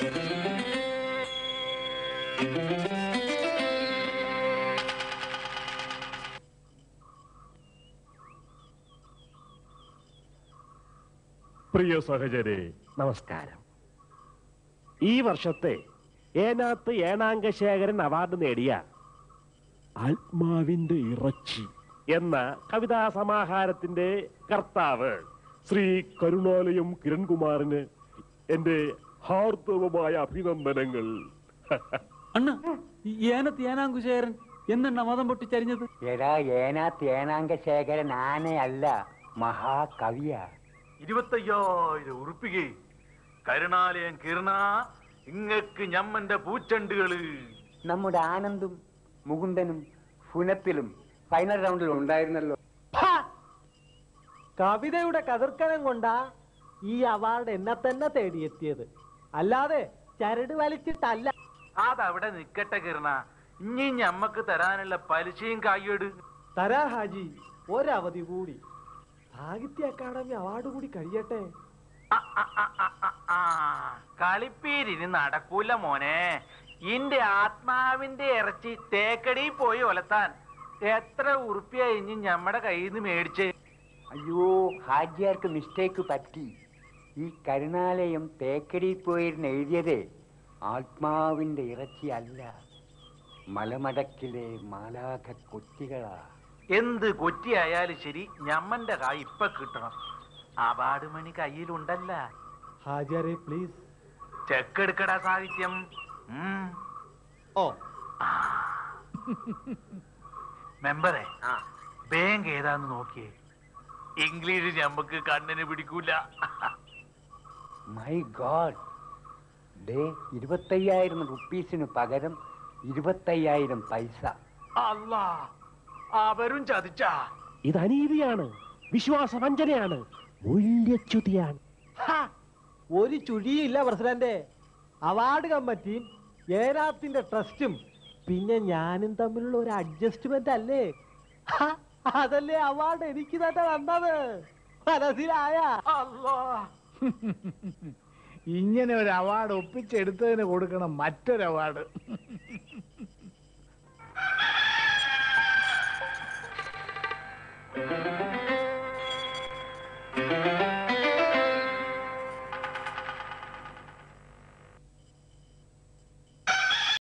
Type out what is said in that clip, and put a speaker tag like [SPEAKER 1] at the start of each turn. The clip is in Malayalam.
[SPEAKER 1] പ്രിയ സഹചരെ നമസ്കാരം ഈ വർഷത്തെ ഏനാത്ത് ഏണാങ്കശേഖരൻ അവാർഡ് നേടിയ ആത്മാവിന്റെ ഇറച്ചി എന്ന കവിതാ സമാഹാരത്തിന്റെ കർത്താവ് ശ്രീ കരുണാലയം കിരൺകുമാറിന് എന്റെ ഹാർദവമായ അഭിനന്ദനങ്ങൾ
[SPEAKER 2] അണ്ണ ഏനത്ത് ഏനാങ്കുശേരൻ എന്നെണ്ണ മതം പൊട്ടിച്ചരിഞ്ഞത്
[SPEAKER 3] എടാ ഏനാ തേനാങ്ക ശേഖരൻ ആനയല്ല മഹാകവിയാ
[SPEAKER 4] ഇരുപത്തയ്യായിരം ഉറുപ്പികെ കരുണാലയം കിരണ ഇങ്ങക്ക് ഞമ്മന്റെ പൂച്ചണ്ടുകള്
[SPEAKER 3] നമ്മുടെ ആനന്ദും മുകുന്ദനും ഫുനത്തിലും ഫൈനൽ റൗണ്ടിൽ ഉണ്ടായിരുന്നല്ലോ
[SPEAKER 5] കവിതയുടെ കതിർക്കനം കൊണ്ടാ ഈ അവാർഡ് എന്നെ തന്നെ തേടിയെത്തിയത് അല്ലാതെ ചരട് വലിച്ചിട്ടല്ല
[SPEAKER 4] അതവിടെ നിക്കട്ടെ കിരണ ഇനി ഞമ്മക്ക് തരാനുള്ള പലിശയും കായ്യോട്
[SPEAKER 5] തരാ ഹാജി ഒരവധി കൂടി സാഹിത്യ അക്കാദമി അവാർഡ് കൂടി കഴിയട്ടെ
[SPEAKER 4] കളിപ്പീരിന് നടക്കൂല മോനെ ഇന്റെ ആത്മാവിന്റെ ഇറച്ചി തേക്കടി പോയി ഒലത്താൻ എത്ര ഉറുപ്പിയ ഇനി ഞമ്മടെ കയ്യിൽ നിന്ന് മേടിച്ച്
[SPEAKER 3] അയ്യോ ഹാജിയാർക്ക് മിസ്റ്റേക്ക് പറ്റി ഈ കരുണാലയം തേക്കടി പോയിരുന്ന് എഴുതിയത് ആത്മാവിന്റെ ഇറച്ചി അല്ല മലമടക്കിലെ മാലാഖ കൊത്തികളാ
[SPEAKER 4] എന്ത് കൊറ്റിയായാലും ശരി ഞമ്മന്റെ കായ് ഇപ്പൊ കിട്ടണം അവാർഡ് മണി കയ്യിലുണ്ടല്ല
[SPEAKER 5] ഹാജിയാരെ പ്ലീസ്
[SPEAKER 4] ചെക്കെടുക്കടാ സാഹിത്യം ഉം.
[SPEAKER 5] ഓ
[SPEAKER 4] മെമ്പറെ ബാങ്ക് ഏതാന്ന് നോക്കിയേ ഇംഗ്ലീഷ് ഞമ്മക്ക് കണ്ണിന് പിടിക്കൂല
[SPEAKER 3] മൈ ഗോഡ് ദേ ഇരുപത്തയ്യായിരം റുപ്പീസിന് പകരം ഇരുപത്തയ്യായിരം പൈസ
[SPEAKER 4] അല്ലാ അവരും ചതിച്ചാ
[SPEAKER 1] ഇത് അനീതിയാണ് വിശ്വാസവഞ്ചനയാണ് മൂല്യച്യുതിയാണ്
[SPEAKER 5] ഒരു ചുഴിയില്ല പ്രസിഡന്റ് അവാർഡ് കമ്മിറ്റിയും ഏനാത്തിന്റെ ട്രസ്റ്റും പിന്നെ ഞാനും തമ്മിലുള്ള ഒരു അഡ്ജസ്റ്റ്മെന്റ് അല്ലേ ഹ, അതല്ലേ അവാർഡ് എനിക്ക് തന്നെ തന്നത് മനസ്സിലായ
[SPEAKER 4] അല്ലാ
[SPEAKER 6] ഇങ്ങനെ ഒരു അവാർഡ് ഒപ്പിച്ചെടുത്തതിന് കൊടുക്കണം മറ്റൊരു അവാർഡ്